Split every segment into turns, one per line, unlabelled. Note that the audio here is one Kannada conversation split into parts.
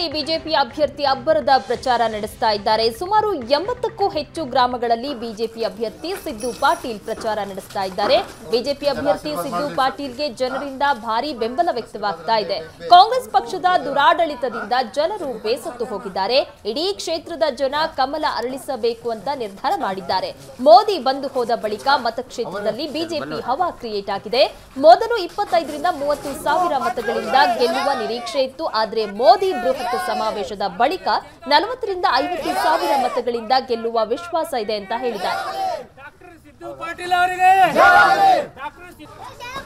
ಬಿಜೆಪಿ ಅಭ್ಯರ್ಥಿ ಅಬ್ಬರದ ಪ್ರಚಾರ ನಡೆಸ್ತಾ ಇದ್ದಾರೆ ಸುಮಾರು ಎಂಬತ್ತಕ್ಕೂ ಹೆಚ್ಚು ಗ್ರಾಮಗಳಲ್ಲಿ ಬಿಜೆಪಿ ಅಭ್ಯರ್ಥಿ ಸಿದ್ದು ಪಾಟೀಲ್ ಪ್ರಚಾರ ನಡೆಸ್ತಾ ಇದ್ದಾರೆ ಬಿಜೆಪಿ ಅಭ್ಯರ್ಥಿ ಸಿದ್ದು ಪಾಟೀಲ್ಗೆ ಜನರಿಂದ ಭಾರಿ ಬೆಂಬಲ ವ್ಯಕ್ತವಾಗ್ತಾ ಇದೆ ಕಾಂಗ್ರೆಸ್ ಪಕ್ಷದ ದುರಾಡಳಿತದಿಂದ ಜನರು ಬೇಸತ್ತು ಹೋಗಿದ್ದಾರೆ ಇಡೀ ಕ್ಷೇತ್ರದ ಜನ ಕಮಲ ಅರಳಿಸಬೇಕು ಅಂತ ನಿರ್ಧಾರ ಮಾಡಿದ್ದಾರೆ ಮೋದಿ ಬಂದು ಹೋದ ಬಳಿಕ ಮತಕ್ಷೇತ್ರದಲ್ಲಿ ಬಿಜೆಪಿ ಹವಾ ಕ್ರಿಯೇಟ್ ಆಗಿದೆ ಮೊದಲು ಇಪ್ಪತ್ತೈದರಿಂದ ಮೂವತ್ತು ಸಾವಿರ ಮತಗಳಿಂದ ಗೆಲ್ಲುವ ನಿರೀಕ್ಷೆ ಇತ್ತು ಆದರೆ ಮೋದಿ ಬೃಹತ್ ಸಮಾವೇಶದ ಬಳಿಕ ನಲವತ್ತರಿಂದ ಐವತ್ತು ಸಾವಿರ ಮತಗಳಿಂದ ಗೆಲ್ಲುವ ವಿಶ್ವಾಸ ಇದೆ ಅಂತ ಹೇಳಿದ್ದಾರೆ
ಡಾಕ್ಟರ್ ಸಿದ್ದು ಪಾಟೀಲ್ ಅವರಿಗೆ ಡಾಕ್ಟರ್ ಸಿದ್ದು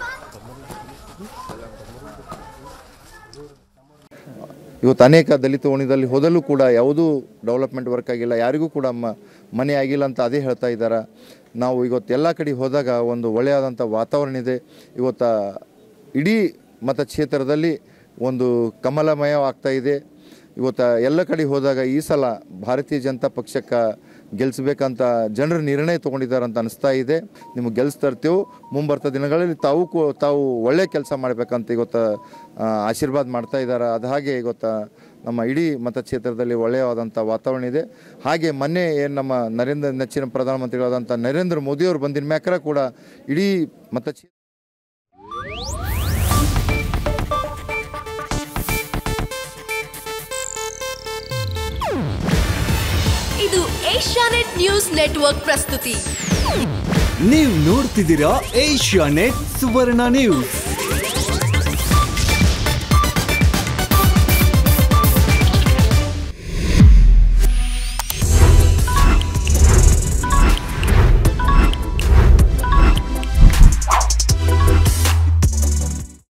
ಇವತ್ತು ಅನೇಕ ದಲಿತ ಓಣಿದಲ್ಲಿ ಹೋದಲ್ಲೂ ಕೂಡ ಯಾವುದೂ ಡೆವಲಪ್ಮೆಂಟ್ ವರ್ಕ್ ಆಗಿಲ್ಲ ಯಾರಿಗೂ ಕೂಡ ಮ ಮನೆ ಆಗಿಲ್ಲ ಅಂತ ಅದೇ ಹೇಳ್ತಾ ಇದ್ದಾರೆ ನಾವು ಇವತ್ತು ಎಲ್ಲ ಕಡೆ ಹೋದಾಗ ಒಂದು ಒಳ್ಳೆಯದಾದಂಥ ವಾತಾವರಣ ಇದೆ ಇವತ್ತು ಇಡೀ ಮತಕ್ಷೇತ್ರದಲ್ಲಿ ಒಂದು ಕಮಲಮಯವಾಗ್ತಾ ಇದೆ ಇವತ್ತು ಎಲ್ಲ ಕಡೆ ಹೋದಾಗ ಈ ಸಲ ಭಾರತೀಯ ಜನತಾ ಪಕ್ಷಕ್ಕೆ ಗೆಲ್ಲಿಸ್ಬೇಕಂತ ಜನರು ನಿರ್ಣಯ ತೊಗೊಂಡಿದ್ದಾರೆ ಅಂತ ಅನಿಸ್ತಾ ಇದೆ ನಿಮಗೆ ಗೆಲ್ಲಿಸ್ತರ್ತೇವೆ ಮುಂಬರ್ತ ದಿನಗಳಲ್ಲಿ ತಾವು ಕೂ ತಾವು ಒಳ್ಳೆ ಕೆಲಸ ಮಾಡಬೇಕಂತ ಇವತ್ತು ಆ, ಆಶೀರ್ವಾದ ಮಾಡ್ತಾ ಇದ್ದಾರೆ ಅದು ಹಾಗೆ ಇವತ್ತು ನಮ್ಮ ಇಡೀ ಮತಕ್ಷೇತ್ರದಲ್ಲಿ ಒಳ್ಳೆಯವಾದಂಥ ವಾತಾವರಣ ಇದೆ ಹಾಗೆ ಮೊನ್ನೆ ಏನು ನಮ್ಮ ನರೇಂದ್ರ ನೆಚ್ಚಿನ ಪ್ರಧಾನಮಂತ್ರಿಗಳಾದಂಥ ನರೇಂದ್ರ ಮೋದಿಯವರು ಬಂದಿನ ಮ್ಯಾಕ್ರ ಕೂಡ ಇಡೀ ಮತಕ್ಷೇತ್ರ
ಇದು ಏಷ್ಯಾನೆಟ್ ನ್ಯೂಸ್ ನೆಟ್ವರ್ಕ್ ಪ್ರಸ್ತುತಿ
ನೀವು ನೋಡ್ತಿದ್ದೀರಾ ಏಷ್ಯಾ ನೆಟ್ ಸುವರ್ಣ ನ್ಯೂಸ್